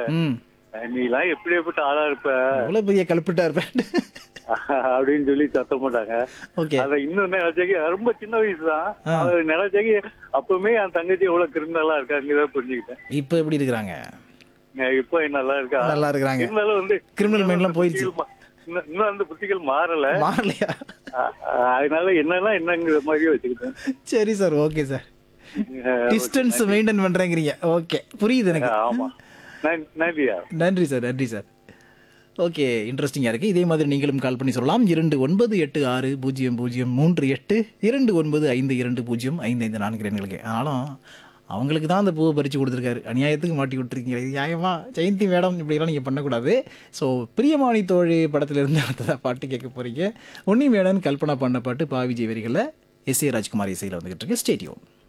ம் நீ எல்லாம் எப்படியாப்பட்ட ஆளா இருப்ப எவ்வளோ பெரிய கல்பிட்டா இருப்பேன் அப்படின்னு சொல்லி சத்தம் போட்டாங்க ஓகே அத இன்னும் நினைச்சாக்கி ரொம்ப சின்ன வயசு தான் ஆ. அது நினைச்சாக்கி அப்பவுமே என் தங்கச்சி எவ்வளவு கிரிமினலா இருக்காங்கதான் புரிஞ்சுக்கிட்டேன் இப்போ எப்படி இருக்கிறாங்க நான் இப்போ நல்லா இருக்கா நல்லா இருக்கிறாங்க இருந்தாலும் வந்து Criminal mind எல்லாம் போயிடுச்சு. புத்திகள் மா- இன்னும் இன்னும் அந்த புத்திகள் மாறல மாறலையா அ- அதனால என்னன்னா என்னங்கிற மாதிரியே வச்சுக்கிட்டேன் சரி sir okay sir distance maintain பண்றேங்கிறீங்க ஓகே புரியுது எனக்கு ஆமா நன்- நன்றியா நன்றி சார் நன்றி சார் ஓகே இன்ட்ரெஸ்டிங்காக இருக்குது இதே மாதிரி நீங்களும் கால் பண்ணி சொல்லலாம் இரண்டு ஒன்பது எட்டு ஆறு பூஜ்ஜியம் பூஜ்ஜியம் மூன்று எட்டு இரண்டு ஒன்பது ஐந்து இரண்டு பூஜ்ஜியம் ஐந்து ஐந்து நான்கு எண்களுக்கு ஆனாலும் அவங்களுக்கு தான் அந்த பூவை பறித்து கொடுத்துருக்காரு அநியாயத்துக்கு மாட்டி விட்டுருக்கீங்க இது நியாயமா ஜெயந்தி மேடம் இப்படிலாம் நீங்கள் பண்ணக்கூடாது ஸோ பிரியமானி தோழி படத்திலிருந்து அடுத்ததாக பாட்டு கேட்க போகிறீங்க உன்னி மேடன் கல்பனா பண்ண பாட்டு பாவிஜய் வரிகளில் எஸ் ஏ ராஜ்குமார் இசையில் வந்துகிட்டு இருக்கு ஸ்டேடியம்